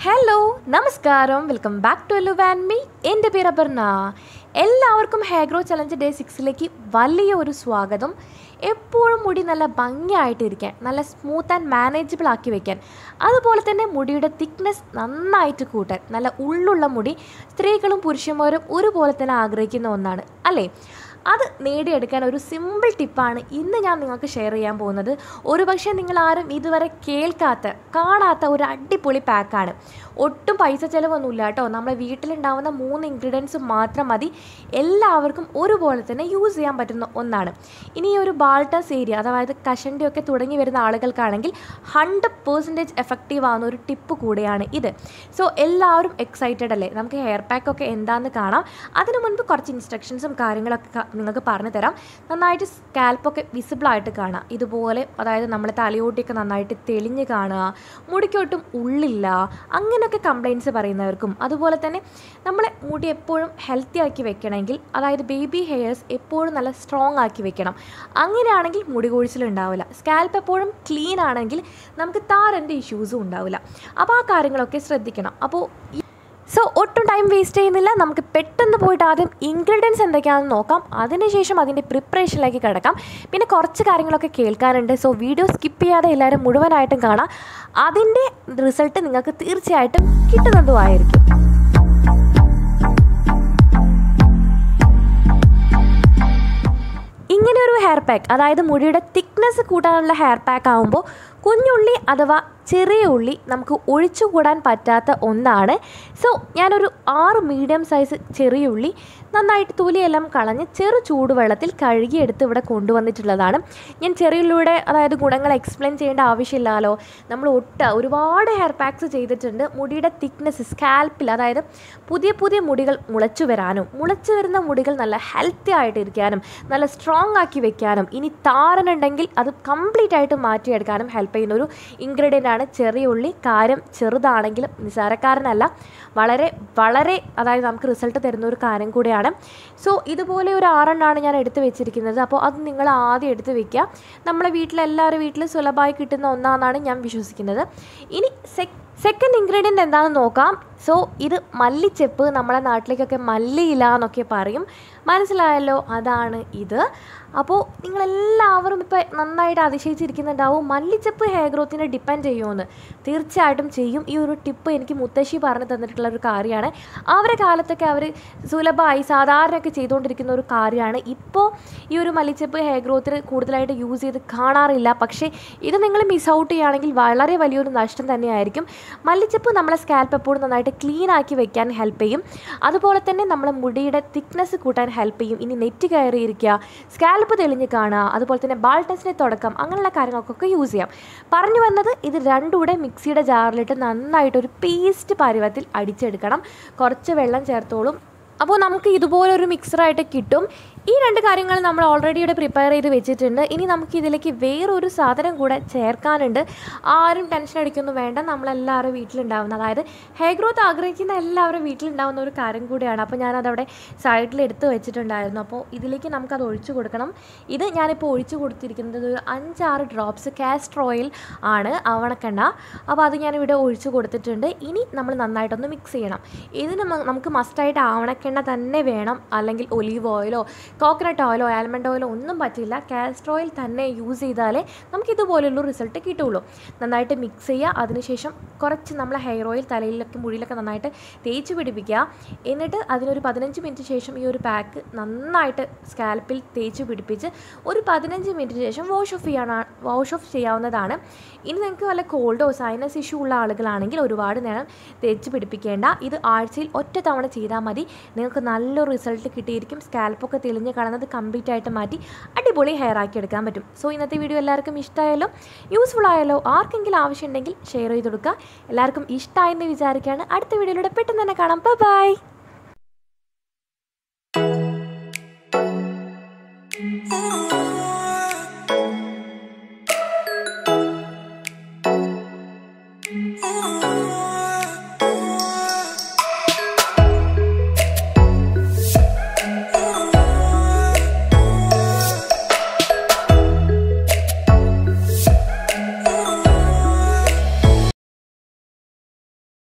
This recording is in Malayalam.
ഹലോ നമസ്കാരം വെൽക്കം ബാക്ക് ടു എല്ലു വാൻ മീ എൻ്റെ പേര് അപർണ എല്ലാവർക്കും ഹെയർ ഗ്രോ ചലഞ്ച് ഡേ സിക്സിലേക്ക് വലിയ ഒരു സ്വാഗതം എപ്പോഴും മുടി നല്ല ഭംഗിയായിട്ടിരിക്കാൻ നല്ല സ്മൂത്ത് ആൻഡ് മാനേജബിൾ ആക്കി വെക്കാൻ അതുപോലെ തന്നെ മുടിയുടെ തിക്നെസ് നന്നായിട്ട് കൂട്ടാൻ നല്ല ഉള്ളുള്ള മുടി സ്ത്രീകളും പുരുഷന്മാരും ഒരുപോലെ തന്നെ ആഗ്രഹിക്കുന്ന ഒന്നാണ് അല്ലേ അത് നേടിയെടുക്കാൻ ഒരു സിമ്പിൾ ടിപ്പാണ് ഇന്ന് ഞാൻ നിങ്ങൾക്ക് ഷെയർ ചെയ്യാൻ പോകുന്നത് ഒരുപക്ഷെ നിങ്ങൾ ആരും ഇതുവരെ കേൾക്കാത്ത കാണാത്ത ഒരു അടിപൊളി പാക്കാണ് ഒട്ടും പൈസ ചിലവൊന്നുമില്ല കേട്ടോ നമ്മുടെ വീട്ടിലുണ്ടാവുന്ന മൂന്ന് ഇൻഗ്രീഡിയൻസ് മാത്രം മതി എല്ലാവർക്കും ഒരുപോലെ തന്നെ യൂസ് ചെയ്യാൻ പറ്റുന്ന ഒന്നാണ് ഇനി ഈ ഒരു ബാൾട്ടസ് ഏരിയ അതായത് കഷണ്ടിയൊക്കെ തുടങ്ങി വരുന്ന ആളുകൾക്കാണെങ്കിൽ ഹൺഡ്രഡ് പേഴ്സൻറ്റേജ് എഫക്റ്റീവ് ആവുന്ന ഒരു ടിപ്പ് കൂടെയാണ് ഇത് സോ എല്ലാവരും എക്സൈറ്റഡ് അല്ലേ നമുക്ക് ഹെയർ പാക്ക് ഒക്കെ എന്താണെന്ന് കാണാം അതിനു മുൻപ് കുറച്ച് ഇൻസ്ട്രക്ഷൻസും കാര്യങ്ങളൊക്കെ ക- നിങ്ങൾക്ക് പറഞ്ഞു തരാം നന്നായിട്ട് സ്കാൽപ്പൊക്കെ വിസിബിളായിട്ട് കാണാം ഇതുപോലെ അതായത് നമ്മുടെ തലയോട്ടിയൊക്കെ നന്നായിട്ട് തെളിഞ്ഞ് കാണുക മുടിക്കൊട്ടും ഉള്ളില്ല അങ്ങനെയൊക്കെ കംപ്ലയിൻറ്റ്സ് പറയുന്നവർക്കും അതുപോലെ തന്നെ നമ്മളെ മുടി എപ്പോഴും ഹെൽത്തി ആക്കി വെക്കണമെങ്കിൽ അതായത് ബേബി ഹെയർസ് എപ്പോഴും നല്ല സ്ട്രോങ് ആക്കി വെക്കണം അങ്ങനെയാണെങ്കിൽ മുടി കൊഴിച്ചിൽ ഉണ്ടാവില്ല സ്കാൽപ്പ് എപ്പോഴും ക്ലീൻ ആണെങ്കിൽ നമുക്ക് താരൻ്റെ ഇഷ്യൂസും ഉണ്ടാവില്ല അപ്പോൾ ആ കാര്യങ്ങളൊക്കെ ശ്രദ്ധിക്കണം അപ്പോൾ സോ ഒട്ടും ടൈം വേസ്റ്റ് ചെയ്യുന്നില്ല നമുക്ക് പെട്ടെന്ന് പോയിട്ട് ആദ്യം ഇൻഗ്രീഡിയൻസ് എന്തൊക്കെയാണെന്ന് നോക്കാം അതിനുശേഷം അതിൻ്റെ പ്രിപ്പറേഷനിലേക്ക് കിടക്കാം പിന്നെ കുറച്ച് കാര്യങ്ങളൊക്കെ കേൾക്കാനുണ്ട് സോ വീഡിയോ സ്കിപ്പ് ചെയ്യാതെ എല്ലാവരും മുഴുവനായിട്ടും കാണാം അതിൻ്റെ റിസൾട്ട് നിങ്ങൾക്ക് തീർച്ചയായിട്ടും കിട്ടുന്നതുമായിരിക്കും ഇങ്ങനെ ഒരു ഹെയർ പാക്ക് അതായത് മുടിയുടെ തിക്നെസ് കൂട്ടാനുള്ള ഹെയർ പാക്ക് ആകുമ്പോൾ കുഞ്ഞുള്ളി അഥവാ ചെറിയ ഉള്ളി നമുക്ക് ഒഴിച്ചുകൂടാൻ പറ്റാത്ത ഒന്നാണ് സോ ഞാനൊരു ആറ് മീഡിയം സൈസ് ചെറിയ ഉള്ളി നന്നായിട്ട് തൊലിയെല്ലാം കളഞ്ഞ് ചെറു ചൂടുവെള്ളത്തിൽ കഴുകിയെടുത്ത് ഇവിടെ കൊണ്ടുവന്നിട്ടുള്ളതാണ് ഞാൻ ചെറിയ ഉള്ളിയുടെ അതായത് ഗുണങ്ങൾ എക്സ്പ്ലെയിൻ ചെയ്യേണ്ട ആവശ്യമില്ലല്ലോ നമ്മൾ ഒട്ട ഒരുപാട് ഹെയർ പാക്സ് ചെയ്തിട്ടുണ്ട് മുടിയുടെ തിക്നെസ് സ്കാൽപ്പിൽ അതായത് പുതിയ പുതിയ മുടികൾ മുളച്ചു വരാനും മുളച്ചു വരുന്ന മുടികൾ നല്ല ഹെൽത്തി ആയിട്ടിരിക്കാനും നല്ല സ്ട്രോങ് ആക്കി വെക്കാനും ഇനി താരനുണ്ടെങ്കിൽ അത് കംപ്ലീറ്റ് ആയിട്ട് മാറ്റിയെടുക്കാനും ഹെൽപ്പ് ചെയ്യുന്ന ഒരു ഇൻഗ്രീഡിയൻ്റ് ആണ് ചെറിയ ഉള്ളി കാര്യം ചെറുതാണെങ്കിലും നിസ്സാരക്കാരനല്ല വളരെ വളരെ അതായത് നമുക്ക് റിസൾട്ട് തരുന്ന ഒരു കാര്യം കൂടിയാണ് സോ ഇതുപോലെ ഒരു ആറെണ്ണമാണ് ഞാൻ എടുത്ത് വെച്ചിരിക്കുന്നത് അപ്പോൾ അത് നിങ്ങൾ ആദ്യം എടുത്ത് വെക്കുക നമ്മളെ വീട്ടിലെല്ലാവരും വീട്ടിൽ സുലഭമായി കിട്ടുന്ന ഒന്നാണെന്നാണ് ഞാൻ വിശ്വസിക്കുന്നത് ഇനി സെക് സെക്കൻഡ് ഇൻഗ്രീഡിയൻ്റ് എന്താണെന്ന് നോക്കാം സോ ഇത് മല്ലിച്ചെപ്പ് നമ്മുടെ നാട്ടിലേക്കൊക്കെ മല്ലിയില എന്നൊക്കെ പറയും മനസ്സിലായല്ലോ അതാണ് ഇത് അപ്പോൾ നിങ്ങളെല്ലാവരും ഇപ്പോൾ നന്നായിട്ട് അതിശയിച്ചിരിക്കുന്നുണ്ടാവും മല്ലിച്ചെപ്പ് ഹെയർ ഗ്രോത്തിനെ ഡിപ്പെൻഡ് ചെയ്യുമെന്ന് തീർച്ചയായിട്ടും ചെയ്യും ഈ ഒരു ടിപ്പ് എനിക്ക് മുത്തശ്ശി പറഞ്ഞു തന്നിട്ടുള്ള ഒരു കാര്യമാണ് അവരുടെ കാലത്തൊക്കെ അവർ സുലഭമായി സാധാരണയൊക്കെ ചെയ്തുകൊണ്ടിരിക്കുന്ന ഒരു കാര്യമാണ് ഇപ്പോൾ ഈ ഒരു മല്ലിച്ചെപ്പ് ഹെയർ ഗ്രോത്തിന് കൂടുതലായിട്ട് യൂസ് ചെയ്ത് കാണാറില്ല പക്ഷേ ഇത് നിങ്ങൾ മിസ് ഔട്ട് ചെയ്യുകയാണെങ്കിൽ വളരെ വലിയൊരു നഷ്ടം തന്നെയായിരിക്കും മല്ലിച്ചെപ്പ് നമ്മളെ സ്കാൽപ്പ് എപ്പോഴും നന്നായിട്ട് ക്ലീൻ ആക്കി വെക്കാൻ ഹെൽപ്പ് ചെയ്യും അതുപോലെ തന്നെ നമ്മളെ മുടിയുടെ തിക്നെസ് കൂട്ടാൻ ഹെൽപ്പ് ചെയ്യും ഇനി നെറ്റ് കയറിയിരിക്കുക സ്കാൽപ്പ് തെളിഞ്ഞ് കാണുക അതുപോലെ തന്നെ ബാൾട്ടസിൻ്റെ തുടക്കം അങ്ങനെയുള്ള കാര്യങ്ങൾക്കൊക്കെ യൂസ് ചെയ്യാം പറഞ്ഞു വന്നത് ഇത് രണ്ടും കൂടെ മിക്സിയുടെ ജാറിലിട്ട് നന്നായിട്ടൊരു പേസ്റ്റ് പരുവത്തിൽ അടിച്ചെടുക്കണം കുറച്ച് വെള്ളം ചേർത്തോളും അപ്പോൾ നമുക്ക് ഇതുപോലൊരു മിക്സറായിട്ട് കിട്ടും ഈ രണ്ട് കാര്യങ്ങൾ നമ്മൾ ഓൾറെഡി ഇവിടെ പ്രിപ്പയർ ചെയ്ത് വെച്ചിട്ടുണ്ട് ഇനി നമുക്ക് ഇതിലേക്ക് വേറൊരു സാധനം കൂടെ ചേർക്കാനുണ്ട് ആരും ടെൻഷൻ അടിക്കൊന്നും വേണ്ട നമ്മളെല്ലാവരും വീട്ടിലുണ്ടാവുന്ന അതായത് ഹെയർ ഗ്രോത്ത് ആഗ്രഹിക്കുന്ന എല്ലാവരും വീട്ടിലുണ്ടാവുന്ന ഒരു കാര്യം കൂടിയാണ് അപ്പോൾ ഞാനതവിടെ സൈഡിൽ എടുത്ത് വെച്ചിട്ടുണ്ടായിരുന്നു അപ്പോൾ ഇതിലേക്ക് നമുക്കത് ഒഴിച്ചു കൊടുക്കണം ഇത് ഞാനിപ്പോൾ ഒഴിച്ചു കൊടുത്തിരിക്കുന്നത് ഒരു അഞ്ചാറ് ഡ്രോപ്സ് കാസ്റ്റർ ഓയിൽ ആണ് ആവണക്കെണ്ണ അപ്പോൾ അത് ഞാനിവിടെ ഒഴിച്ചു കൊടുത്തിട്ടുണ്ട് ഇനി നമ്മൾ നന്നായിട്ടൊന്ന് മിക്സ് ചെയ്യണം ഇതിന് മ- നമുക്ക് മസ്റ്റായിട്ട് ആവണക്കെണ്ണ തന്നെ വേണം അല്ലെങ്കിൽ ഒലീവ് ഓയിലോ കോക്കനട്ട് ഓയിലോ ആൽമണ്ട് ഓയിലോ ഒന്നും പറ്റില്ല കാസ്റ്റർ ഓയിൽ തന്നെ യൂസ് ചെയ്താലേ നമുക്ക് ഇതുപോലുള്ള റിസൾട്ട് കിട്ടുള്ളൂ നന്നായിട്ട് മിക്സ് ചെയ്യുക അതിനുശേഷം കുറച്ച് നമ്മൾ ഹെയർ ഓയിൽ തലയിലൊക്കെ മുടിയിലൊക്കെ നന്നായിട്ട് തേച്ച് പിടിപ്പിക്കുക എന്നിട്ട് അതിനൊരു പതിനഞ്ച് മിനിറ്റ് ശേഷം ഈ ഒരു പാക്ക് നന്നായിട്ട് സ്കാൽപ്പിൽ തേച്ച് പിടിപ്പിച്ച് ഒരു പതിനഞ്ച് മിനിറ്റ് ശേഷം വാഷ് ഓഫ് ചെയ്യാൻ വാഷ് ഓഫ് ചെയ്യാവുന്നതാണ് ഇനി നിങ്ങൾക്ക് വല്ല കോൾഡോ സൈനസ് ഇഷ്യൂ ഉള്ള ആളുകളാണെങ്കിൽ ഒരുപാട് നേരം തേച്ച് പിടിപ്പിക്കേണ്ട ഇത് ആഴ്ചയിൽ ഒറ്റ തവണ ചെയ്താൽ മതി നിങ്ങൾക്ക് നല്ലൊരു റിസൾട്ട് കിട്ടിയിരിക്കും സ്കാൽപ്പൊക്കെ തെളിഞ്ഞ് കാണുന്നത് കംപ്ലീറ്റ് ആയിട്ട് മാറ്റി അടിപൊളി ഹെയർ ആക്കി എടുക്കാൻ പറ്റും സോ ഇന്നത്തെ വീഡിയോ എല്ലാവർക്കും ഇഷ്ടമായാലോ യൂസ്ഫുൾ ആയാലോ ആർക്കെങ്കിലും ആവശ്യമുണ്ടെങ്കിൽ ഷെയർ ചെയ്ത് കൊടുക്കുക എല്ലാവർക്കും ഇഷ്ടമായെന്ന് വിചാരിക്കുകയാണ് അടുത്ത വീഡിയോയിലൂടെ പെട്ടെന്ന് തന്നെ കാണാം ബൈ